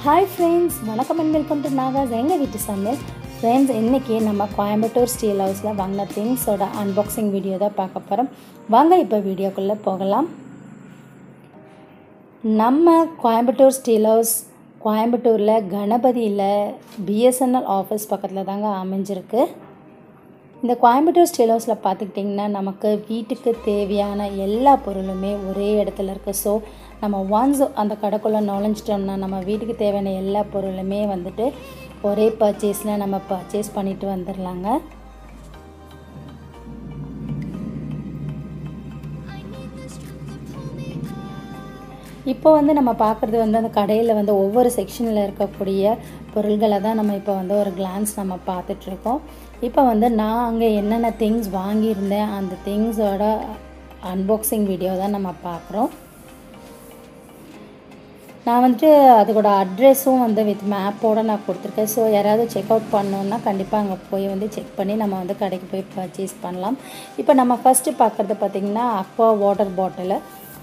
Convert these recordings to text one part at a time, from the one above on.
hi friends வணக்கம் and welcome to Naga's எங்கள் வீட்டு சமையல் ஃப்ரெண்ட்ஸ் இன்றைக்கி நம்ம கோயம்புத்தூர் ஸ்டீல் ஹவுஸில் வாங்கின திங்ஸோட அன்பாக்சிங் வீடியோ தான் பார்க்க போகிறோம் வாங்க இப்போ வீடியோக்குள்ளே போகலாம் நம்ம கோயம்புத்தூர் ஸ்டீல் ஹவுஸ் கோயம்புத்தூரில் கணபதியில் பிஎஸ்என்எல் ஆஃபீஸ் பக்கத்தில் தாங்க அமைஞ்சிருக்கு இந்த கோயம்புத்தூர் ஸ்டீல் ஹவுஸில் பார்த்துக்கிட்டிங்கன்னா நமக்கு வீட்டுக்கு தேவையான எல்லா பொருளுமே ஒரே இடத்துல இருக்குது ஸோ நம்ம ஒன்ஸ் அந்த கடைக்குள்ளே நுழைஞ்சிட்டோம்னா நம்ம வீட்டுக்கு தேவையான எல்லா பொருளுமே வந்துட்டு ஒரே பர்ச்சேஸில் நம்ம பர்ச்சேஸ் பண்ணிட்டு வந்துடலாங்க இப்போ வந்து நம்ம பார்க்குறது வந்து அந்த கடையில் வந்து ஒவ்வொரு செக்ஷனில் இருக்கக்கூடிய பொருள்களை தான் நம்ம இப்போ வந்து ஒரு கிளான்ஸ் நம்ம பார்த்துட்ருக்கோம் இப்போ வந்து நான் அங்கே என்னென்ன திங்ஸ் வாங்கியிருந்தேன் அந்த திங்ஸோட அன்பாக்சிங் வீடியோ தான் நம்ம பார்க்குறோம் நான் வந்துட்டு அதோட அட்ரெஸும் வந்து வித் மேப்போடு நான் கொடுத்துருக்கேன் ஸோ யாராவது செக் அவுட் பண்ணோன்னா கண்டிப்பாக அங்கே போய் வந்து செக் பண்ணி நம்ம வந்து கடைக்கு போய் பர்ச்சேஸ் பண்ணலாம் இப்போ நம்ம ஃபஸ்ட்டு பார்க்குறது பார்த்திங்கன்னா அக்வா வாட்டர் பாட்டிலு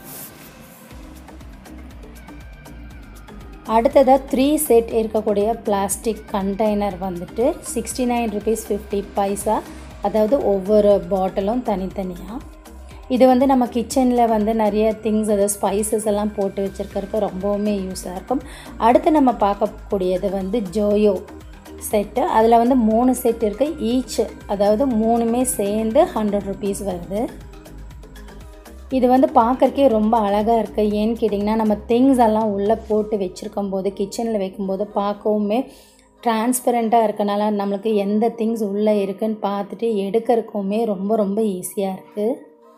அடுத்ததாக த்ரீ செட் இருக்கக்கூடிய பிளாஸ்டிக் கண்டெய்னர் வந்துட்டு sixty nine rupees fifty paisa அதாவது ஒவ்வொரு பாட்டிலும் தனித்தனியாக இது வந்து நம்ம கிச்சனில் வந்து நிறைய திங்ஸ் அதாவது ஸ்பைசஸ் எல்லாம் போட்டு வச்சுருக்கறதுக்கு ரொம்பவுமே யூஸாக இருக்கும் அடுத்து நம்ம பார்க்கக்கூடியது வந்து ஜோயோ செட்டு அதில் வந்து மூணு செட் இருக்குது ஈச் அதாவது மூணுமே சேர்ந்து ஹண்ட்ரட் ருபீஸ் வருது இது வந்து பார்க்குறக்கே ரொம்ப அழகாக இருக்குது ஏன்னு கேட்டிங்கன்னா நம்ம திங்ஸ் எல்லாம் உள்ளே போட்டு வச்சுருக்கும் போது கிச்சனில் வைக்கும்போது பார்க்கவுமே டிரான்ஸ்பரண்ட்டாக இருக்கனால நம்மளுக்கு எந்த திங்ஸ் உள்ளே இருக்குன்னு பார்த்துட்டு எடுக்கிறதுக்குமே ரொம்ப ரொம்ப ஈஸியாக இருக்குது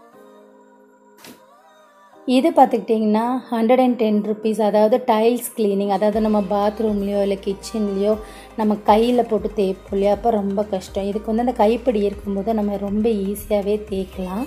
இது பார்த்துக்கிட்டிங்கன்னா ஹண்ட்ரட் அண்ட் டென் ருபீஸ் அதாவது டைல்ஸ் க்ளீனிங் அதாவது நம்ம பாத்ரூம்லேயோ இல்லை கிச்சன்லேயோ நம்ம கையில் போட்டு தேய்ப்போம் இல்லையா அப்போ ரொம்ப கஷ்டம் இதுக்கு வந்து அந்த கைப்பிடி இருக்கும்போது நம்ம ரொம்ப ஈஸியாகவே தேய்க்கலாம்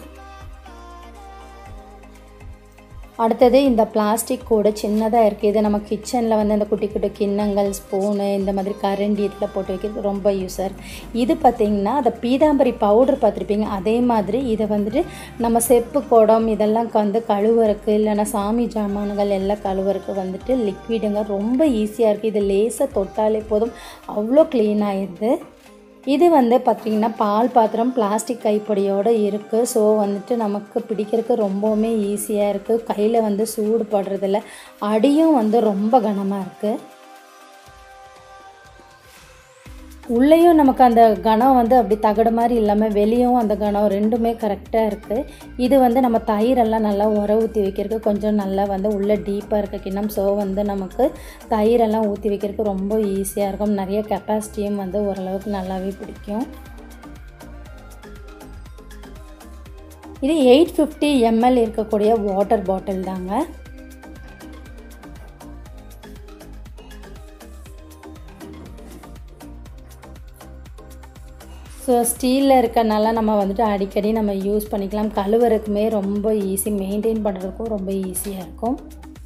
அடுத்தது இந்த பிளாஸ்டிக் கூட சின்னதாக இருக்குது இது நம்ம கிச்சனில் வந்து அந்த குட்டி குட்டி கிண்ணங்கள் ஸ்பூனு இந்த மாதிரி கரண்டி இதில் போட்டு வைக்கிறது ரொம்ப யூஸாக இருக்குது இது பார்த்திங்கன்னா அதை பீதாம்பரி பவுடர் பார்த்துருப்பீங்க அதே மாதிரி இதை வந்துட்டு நம்ம செப்பு குடம் இதெல்லாம் வந்து கழுவுறக்கு இல்லைன்னா சாமி ஜாமான்கள் எல்லாம் கழுவுறக்கு வந்துட்டு லிக்விடுங்க ரொம்ப ஈஸியாக இருக்குது இது லேசாக தொட்டாலே போதும் அவ்வளோ க்ளீன் ஆயிடுது இது வந்து பார்த்திங்கன்னா பால் பாத்திரம் பிளாஸ்டிக் கைப்பொடியோடு இருக்குது ஸோ வந்துட்டு நமக்கு பிடிக்கிறதுக்கு ரொம்பவுமே ஈஸியாக இருக்குது கையில் வந்து சூடு படுறதில்ல அடியும் வந்து ரொம்ப கனமாக இருக்குது உள்ளேயும் நமக்கு அந்த கணம் வந்து அப்படி தகடு மாதிரி இல்லாமல் வெளியும் அந்த கணம் ரெண்டுமே கரெக்டாக இருக்குது இது வந்து நம்ம தயிரெல்லாம் நல்லா உர ஊற்றி வைக்கிறதுக்கு கொஞ்சம் நல்லா வந்து உள்ளே டீப்பாக இருக்க கிண்ணம் ஸோ வந்து நமக்கு தயிரெல்லாம் ஊற்றி வைக்கிறதுக்கு ரொம்ப ஈஸியாக இருக்கும் நிறைய கெப்பாசிட்டியும் வந்து ஓரளவுக்கு நல்லாவே பிடிக்கும் இது எயிட் ஃபிஃப்டி எம்எல் இருக்கக்கூடிய வாட்டர் பாட்டில் தாங்க ஸோ ஸ்டீலில் இருக்கனால நம்ம வந்துட்டு அடிக்கடி நம்ம யூஸ் பண்ணிக்கலாம் கழுவுறதுக்குமே ரொம்ப ஈஸி மெயின்டைன் பண்ணுறதுக்கும் ரொம்ப ஈஸியாக இருக்கும்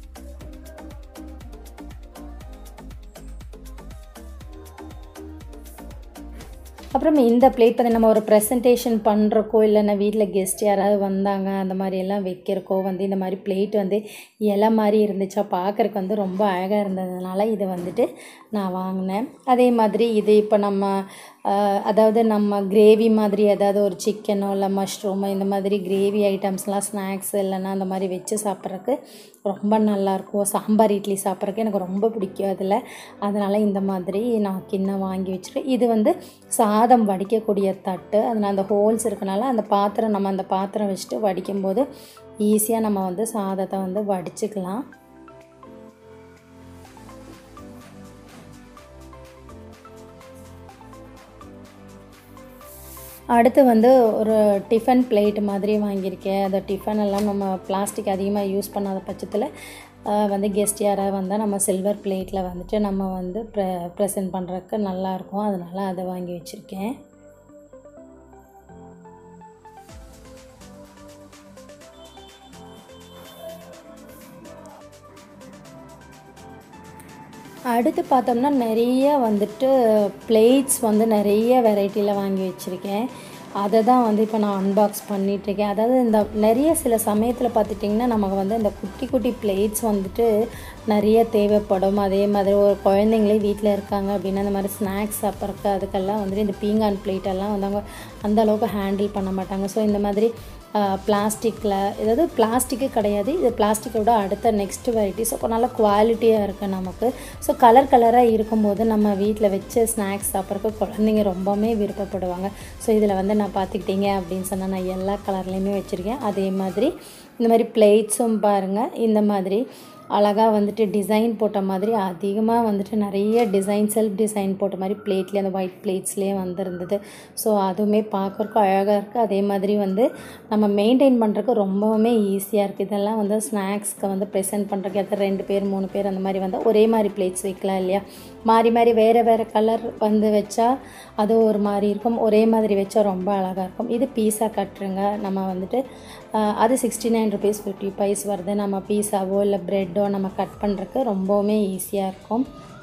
அப்புறம் இந்த பிளேட் பார்த்து நம்ம ஒரு ப்ரெசன்டேஷன் பண்ணுறக்கோ இல்லைன்னா வீட்டில் கெஸ்ட் யாராவது வந்தாங்க அந்த மாதிரி எல்லாம் வைக்கிறக்கோ வந்து இந்த மாதிரி பிளேட் வந்து இலை மாதிரி இருந்துச்சா பார்க்குறக்கு வந்து ரொம்ப அழகாக இருந்ததுனால இது வந்துட்டு நான் வாங்கினேன் அதே மாதிரி இது இப்போ நம்ம அதாவது நம்ம கிரேவி மாதிரி ஏதாவது ஒரு சிக்கனோ இல்லை மஷ்ரூமோ இந்த மாதிரி கிரேவி ஐட்டம்ஸ்லாம் ஸ்நாக்ஸ் இல்லைன்னா அந்த மாதிரி வச்சு சாப்பிட்றதுக்கு ரொம்ப நல்லாயிருக்கும் சாம்பார் இட்லி சாப்பிட்றதுக்கு எனக்கு ரொம்ப பிடிக்கும் அதில் அதனால் இந்த மாதிரி நான் கிண்ணம் வாங்கி வச்சுருக்கேன் இது வந்து சாதம் வடிக்கக்கூடிய தட்டு அதில் அந்த ஹோல்ஸ் இருக்கனால அந்த பாத்திரம் நம்ம அந்த பாத்திரம் வச்சுட்டு வடிக்கும்போது ஈஸியாக நம்ம வந்து சாதத்தை வந்து வடிச்சுக்கலாம் அடுத்து வந்து ஒரு டிஃபன் பிளேட் மாதிரி வாங்கியிருக்கேன் அந்த டிஃபன் எல்லாம் நம்ம பிளாஸ்டிக் அதிகமாக யூஸ் பண்ணாத பட்சத்தில் வந்து கெஸ்ட் யாராவது வந்தால் நம்ம சில்வர் பிளேட்டில் வந்துட்டு நம்ம வந்து ப்ரெ ப்ரெசென்ட் பண்ணுறதுக்கு நல்லாயிருக்கும் அதனால் அதை வாங்கி வச்சுருக்கேன் அடுத்து பார்த்தோம்னா நிறைய வந்துட்டு பிளேட்ஸ் வந்து நிறைய வெரைட்டியில் வாங்கி வச்சுருக்கேன் அதை தான் வந்து இப்போ நான் அன்பாக்ஸ் பண்ணிகிட்ருக்கேன் அதாவது இந்த நிறைய சில சமயத்தில் பார்த்துட்டிங்கன்னா நமக்கு வந்து இந்த குட்டி குட்டி பிளேட்ஸ் வந்துட்டு நிறைய தேவைப்படும் அதே மாதிரி ஒரு குழந்தைங்களே வீட்டில் இருக்காங்க அப்படின்னா இந்த மாதிரி ஸ்நாக்ஸ் சாப்பிட்றக்கு அதுக்கெல்லாம் வந்துட்டு இந்த பீங்கான் பிளேட்டெல்லாம் வந்து அவங்க அந்த அளவுக்கு ஹேண்டில் பண்ண மாட்டாங்க ஸோ இந்த மாதிரி பிளாஸ்டிக்கில் ஏதாவது பிளாஸ்டிக்கு கிடையாது இது பிளாஸ்டிக்கோட அடுத்த நெக்ஸ்ட் வெரைட்டிஸ் அப்போ நல்ல குவாலிட்டியாக இருக்குது நமக்கு ஸோ கலர் கலராக இருக்கும்போது நம்ம வீட்டில் வச்சு ஸ்நாக்ஸ் சாப்பிட்றதுக்கு குழந்தைங்க ரொம்பவுமே விருப்பப்படுவாங்க ஸோ இதில் வந்து நான் பார்த்துக்கிட்டீங்க அப்படின்னு சொன்னால் நான் எல்லா கலர்லேயுமே வச்சுருக்கேன் அதே மாதிரி இந்த மாதிரி பிளேட்ஸும் பாருங்கள் இந்த மாதிரி அழகாக வந்துட்டு டிசைன் போட்ட மாதிரி அதிகமாக வந்துட்டு நிறைய டிசைன் செல்ஃப் டிசைன் போட்ட மாதிரி பிளேட்லேயே அந்த ஒயிட் பிளேட்ஸ்லேயே வந்திருந்தது ஸோ அதுவுமே பார்க்குறக்கும் அழகாக இருக்குது அதே மாதிரி வந்து நம்ம மெயின்டைன் பண்ணுறதுக்கு ரொம்பவுமே ஈஸியாக இருக்குது இதெல்லாம் வந்து ஸ்நாக்ஸ்க்கு வந்து ப்ரெசென்ட் பண்ணுறதுக்கு எத்தனை ரெண்டு பேர் மூணு பேர் அந்த மாதிரி வந்தால் ஒரே மாதிரி பிளேட்ஸ் வைக்கலாம் இல்லையா மாறி மாறி வேறு வேறு கலர் வந்து வச்சா அது ஒரு மாதிரி இருக்கும் ஒரே மாதிரி வச்சா ரொம்ப அழகாக இருக்கும் இது பீஸா கட்டுருங்க நம்ம வந்துட்டு அது sixty nine rupees fifty paise வருது நம்ம பீஸாவோ இல்லை ப்ரெட்டோ நம்ம கட் பண்ணுறதுக்கு ரொம்பவுமே ஈஸியாக இருக்கும்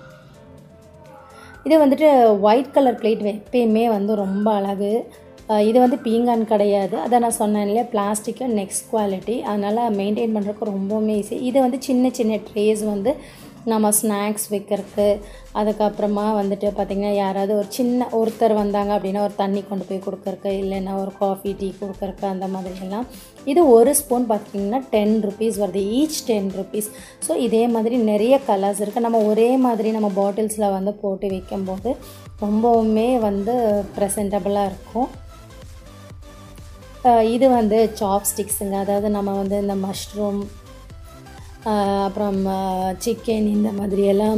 இது வந்துட்டு ஒயிட் கலர் பிளேட் எப்பயுமே வந்து ரொம்ப அழகு இது வந்து பீங்கான் கிடையாது அதை நான் சொன்னேன் இல்லையா பிளாஸ்டிக்கு நெக்ஸ்ட் குவாலிட்டி அதனால் மெயின்டைன் பண்ணுறதுக்கு ரொம்பவுமே ஈஸி இது வந்து சின்ன சின்ன ட்ரேஸ் வந்து நம்ம ஸ்நாக்ஸ் வைக்கிறதுக்கு அதுக்கப்புறமா வந்துட்டு பார்த்திங்கன்னா யாராவது ஒரு சின்ன ஒருத்தர் வந்தாங்க அப்படின்னா ஒரு தண்ணி கொண்டு போய் கொடுக்கறக்கு இல்லைன்னா ஒரு காஃபி டீ கொடுக்கறக்கு அந்த மாதிரியெல்லாம் இது ஒரு ஸ்பூன் பார்த்திங்கன்னா டென் ருபீஸ் வருது ஈச் டென் ருபீஸ் ஸோ இதே மாதிரி நிறைய கலர்ஸ் இருக்குது நம்ம ஒரே மாதிரி நம்ம பாட்டில்ஸில் வந்து போட்டு வைக்கும்போது ரொம்பவுமே வந்து ப்ரெசன்டபுளாக இருக்கும் இது வந்து சாப்ஸ்டிக்ஸுங்க அதாவது நம்ம வந்து இந்த மஷ்ரூம் அப்புறம் சிக்கன் இந்த மாதிரியெல்லாம்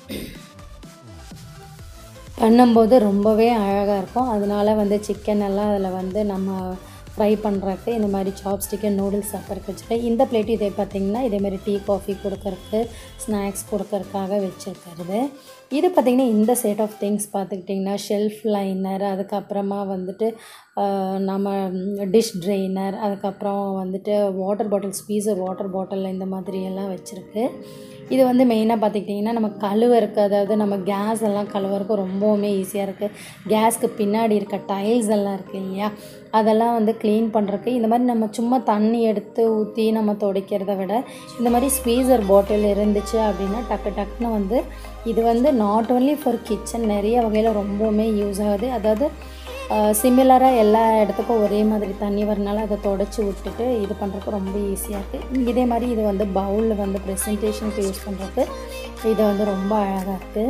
பண்ணும்போது ரொம்பவே அழகாக இருக்கும் அதனால வந்து சிக்கன் எல்லாம் அதில் வந்து நம்ம ஃப்ரை பண்ணுறதுக்கு இந்த மாதிரி சாப்ஸ்டிக்கு நூடுல்ஸ் சாப்பிட்றதுக்கு வச்சுருக்கேன் இந்த பிளேட் இதே பார்த்திங்கன்னா இதேமாதிரி டீ காஃபி கொடுக்கறக்கு ஸ்நாக்ஸ் கொடுக்கறதுக்காக வச்சுருக்கிறது இது பார்த்திங்கன்னா இந்த செட் ஆஃப் திங்ஸ் பார்த்துக்கிட்டிங்கன்னா ஷெல்ஃப் லைனர் அதுக்கப்புறமா வந்துட்டு நம்ம டிஷ் ட்ரெயினர் அதுக்கப்புறம் வந்துட்டு வாட்டர் பாட்டில் ஸ்பீசர் வாட்டர் பாட்டில் இந்த மாதிரி எல்லாம் வச்சுருக்கு இது வந்து மெயினாக பார்த்துக்கிட்டிங்கன்னா நம்ம கழுவருக்கு அதாவது நம்ம கேஸ் எல்லாம் கழுவறக்கு ரொம்பவுமே ஈஸியாக இருக்குது கேஸ்க்கு பின்னாடி இருக்க டைல்ஸ் எல்லாம் இருக்குது இல்லையா அதெல்லாம் வந்து க்ளீன் பண்ணுறக்கு இந்த மாதிரி நம்ம சும்மா தண்ணி எடுத்து ஊற்றி நம்ம துடைக்கிறத விட இந்த மாதிரி ஸ்பீசர் பாட்டில் இருந்துச்சு அப்படின்னா டக்கு டக்குன்னு வந்து இது வந்து நாட் ஓன்லி ஃபார் கிச்சன் நிறைய வகையில் ரொம்பவுமே யூஸ் ஆகுது அதாவது சிமிலராக எல்லா இடத்துக்கும் ஒரே மாதிரி தண்ணி வரனால அதை தொடச்சி விட்டுட்டு இது பண்ணுறதுக்கு ரொம்ப ஈஸியாக இருக்குது இதே மாதிரி இது வந்து பவுலில் வந்து ப்ரெசன்டேஷனுக்கு யூஸ் பண்ணுறதுக்கு இது வந்து ரொம்ப அழகாக இருக்குது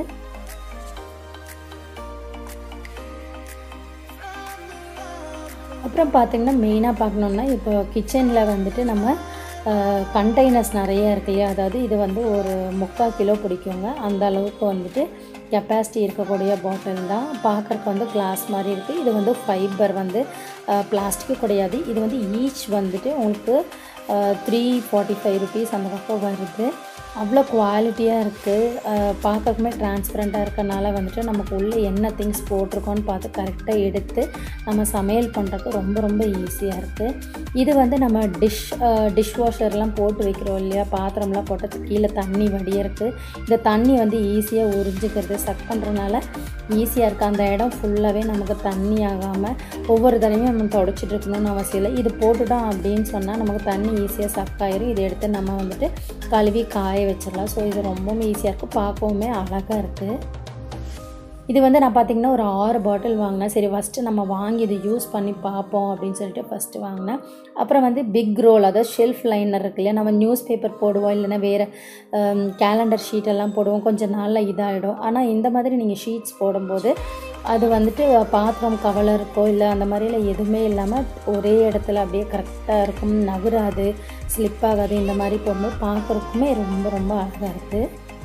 அப்புறம் பார்த்திங்கன்னா மெயினாக பார்க்கணுன்னா இப்போ கிச்சனில் வந்துட்டு நம்ம கண்டெய்னர்ஸ் நிறைய இருக்கு இல்லையா அதாவது இது வந்து ஒரு முக்கால் கிலோ பிடிக்குங்க அந்த அளவுக்கு வந்துட்டு கெப்பாசிட்டி இருக்கக்கூடிய பாட்டில் தான் பார்க்குறக்கு வந்து கிளாஸ் மாதிரி இருக்குது இது வந்து ஃபைபர் வந்து பிளாஸ்டிக்கு கிடையாது இது வந்து ஈச் வந்துட்டு உங்களுக்கு த்ரீ ஃபார்ட்டி ஃபைவ் ருபீஸ் அந்த பக்கம் வருது அவ்வளோ குவாலிட்டியாக இருக்குது பார்க்கறக்குமே டிரான்ஸ்பரண்ட்டாக இருக்கனால வந்துட்டு நமக்கு உள்ளே என்ன திங்ஸ் போட்டிருக்கோன்னு பார்த்து கரெக்டாக எடுத்து நம்ம சமையல் பண்ணுறதுக்கு ரொம்ப ரொம்ப ஈஸியாக இருக்குது இது வந்து நம்ம டிஷ் டிஷ் வாஷர்லாம் போட்டு வைக்கிறோம் இல்லையா பாத்திரம்லாம் போட்டு கீழே தண்ணி வடியருக்கு இந்த தண்ணி வந்து ஈஸியாக உறிஞ்சிக்கிறது சக் பண்ணுறதுனால ஈஸியாக இருக்குது அந்த இடம் ஃபுல்லாகவே நமக்கு தண்ணி ஆகாமல் ஒவ்வொரு தடவையும் நம்ம தொடச்சிட்டு இருக்கணும்னு அவசியம் இல்லை இது போட்டுட்டோம் அப்படின்னு சொன்னால் நமக்கு தண்ணி ஈஸியாக சக் ஆயிரும் இதை எடுத்து நம்ம வந்துட்டு கழுவி காய வச்சிடலாம் ஸோ இது ரொம்பவும் ஈஸியாக இருக்குது பார்க்கவுமே அழகாக இருக்குது இது வந்து நான் பார்த்திங்கன்னா ஒரு ஆறு பாட்டில் வாங்கினேன் சரி ஃபஸ்ட்டு நம்ம வாங்கி இது யூஸ் பண்ணி பார்ப்போம் அப்படின்னு சொல்லிட்டு ஃபஸ்ட்டு வாங்கினேன் அப்புறம் வந்து பிக் ரோல் அதாவது ஷெல்ஃப் லைனர் இருக்கு இல்லையா நம்ம நியூஸ் பேப்பர் போடுவோம் இல்லைன்னா வேறு கேலண்டர் ஷீட்டெல்லாம் போடுவோம் கொஞ்சம் நாளில் இதாகிடும் ஆனால் இந்த மாதிரி நீங்கள் ஷீட்ஸ் போடும்போது அது வந்துட்டு பாத்திரம் கவலை இருக்கோ இல்லை அந்த மாதிரிலாம் எதுவுமே இல்லாமல் ஒரே இடத்துல அப்படியே கரெக்டாக இருக்கும் நகராது ஸ்லிப் ஆகாது இந்த மாதிரி போடும்போது பார்க்குறக்குமே ரொம்ப ரொம்ப அழகாக இருக்குது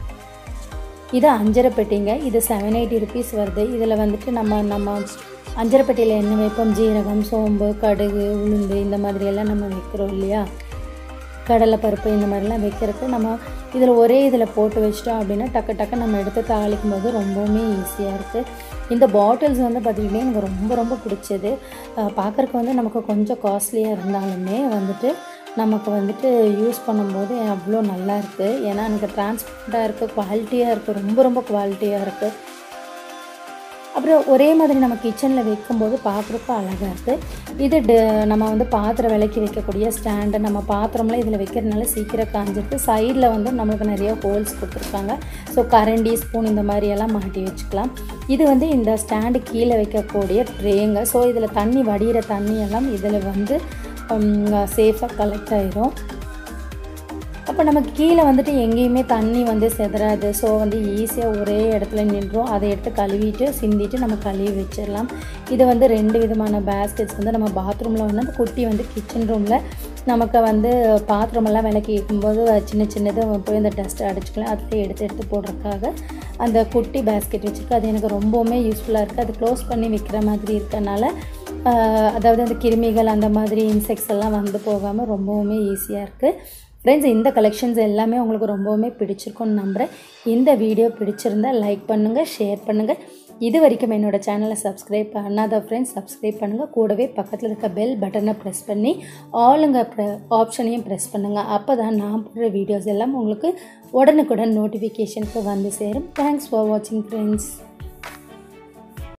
இது அஞ்சரை பெட்டிங்க இது செவன் எயிட்டி ருபீஸ் வருது இதில் வந்துட்டு நம்ம நம்ம அஞ்சரை பெட்டியில் என்ன வைப்போம் ஜீரகம் சோம்பு கடுகு உளுந்து இந்த மாதிரியெல்லாம் நம்ம வைக்கிறோம் இல்லையா கடலைப்பருப்பு இந்த மாதிரிலாம் வைக்கிறதுக்கு நம்ம இதில் ஒரே இதில் போட்டு வச்சிட்டோம் அப்படின்னா டக்கு டக்கு நம்ம எடுத்து தாளிக்கும் போது ரொம்பவுமே ஈஸியாக இருக்குது இந்த பாட்டில்ஸ் வந்து பார்த்திங்கன்னா எனக்கு ரொம்ப ரொம்ப பிடிச்சது பார்க்குறக்கு வந்து நமக்கு கொஞ்சம் காஸ்ட்லியாக இருந்தாலுமே வந்துட்டு நமக்கு வந்துட்டு யூஸ் பண்ணும்போது அவ்வளோ நல்லா இருக்குது ஏன்னா எனக்கு டிரான்ஸ்பரண்ட்டாக இருக்குது குவாலிட்டியாக இருக்குது ரொம்ப ரொம்ப குவாலிட்டியாக இருக்குது அப்புறம் ஒரே மாதிரி நம்ம கிச்சனில் வைக்கும்போது பார்க்குறப்ப அழகாக இருக்குது இது ட நம்ம வந்து பாத்திரம் விளக்கி வைக்கக்கூடிய ஸ்டாண்டு நம்ம பாத்திரம்லாம் இதில் வைக்கிறதுனால சீக்கிரம் காஞ்சிருக்கு சைடில் வந்து நம்மளுக்கு நிறைய ஹோல்ஸ் கொடுத்துருக்காங்க ஸோ கரண்டி ஸ்பூன் இந்த மாதிரியெல்லாம் மாட்டி வச்சுக்கலாம் இது வந்து இந்த ஸ்டாண்டு கீழே வைக்கக்கூடிய ட்ரேங்க ஸோ இதில் தண்ணி வடிகிற தண்ணி எல்லாம் இதில் வந்து சேஃபாக கலெக்ட் ஆயிரும் அப்போ நமக்கு கீழே வந்துட்டு எங்கேயுமே தண்ணி வந்து செதறாது ஸோ வந்து ஈஸியாக ஒரே இடத்துல நின்றோம் அதை எடுத்து கழுவிட்டு சிந்திட்டு நம்ம கழுவி வச்சிடலாம் இது வந்து ரெண்டு விதமான பேஸ்கெட்ஸ் வந்து நம்ம பாத்ரூமில் வந்து அந்த குட்டி வந்து கிச்சன் ரூமில் நமக்கு வந்து பாத்திரமெல்லாம் விளக்கி வைக்கும்போது சின்ன சின்னது போய் இந்த டஸ்ட்டை அடிச்சுக்கலாம் அதில் எடுத்து எடுத்து போடுறதுக்காக அந்த குட்டி பேஸ்கெட் வச்சுருக்கு அது எனக்கு ரொம்பவுமே யூஸ்ஃபுல்லாக இருக்குது அது க்ளோஸ் பண்ணி வைக்கிற மாதிரி இருக்கனால அதாவது அந்த கிருமிகள் அந்த மாதிரி இன்செக்ட்ஸ் எல்லாம் வந்து போகாமல் ரொம்பவுமே ஈஸியாக இருக்குது ஃப்ரெண்ட்ஸ் இந்த கலெக்ஷன்ஸ் எல்லாமே உங்களுக்கு ரொம்பவுமே பிடிச்சிருக்கும்னு நம்புகிறேன் இந்த வீடியோ பிடிச்சிருந்தா லைக் பண்ணுங்கள் ஷேர் பண்ணுங்கள் இது வரைக்கும் என்னோடய சேனலை சப்ஸ்கிரைப் பண்ணாத ஃப்ரெண்ட்ஸ் சப்ஸ்கிரைப் பண்ணுங்கள் கூடவே பக்கத்தில் இருக்க பெல் பட்டனை ப்ரெஸ் பண்ணி ஆளுங்க ப்ர ஆப்ஷனையும் ப்ரெஸ் பண்ணுங்கள் அப்போ தான் நான் போடுற வீடியோஸ் எல்லாம் உங்களுக்கு உடனுக்குடன் நோட்டிஃபிகேஷனுக்கு வந்து சேரும் தேங்க்ஸ் ஃபார் வாட்சிங் ஃப்ரெண்ட்ஸ்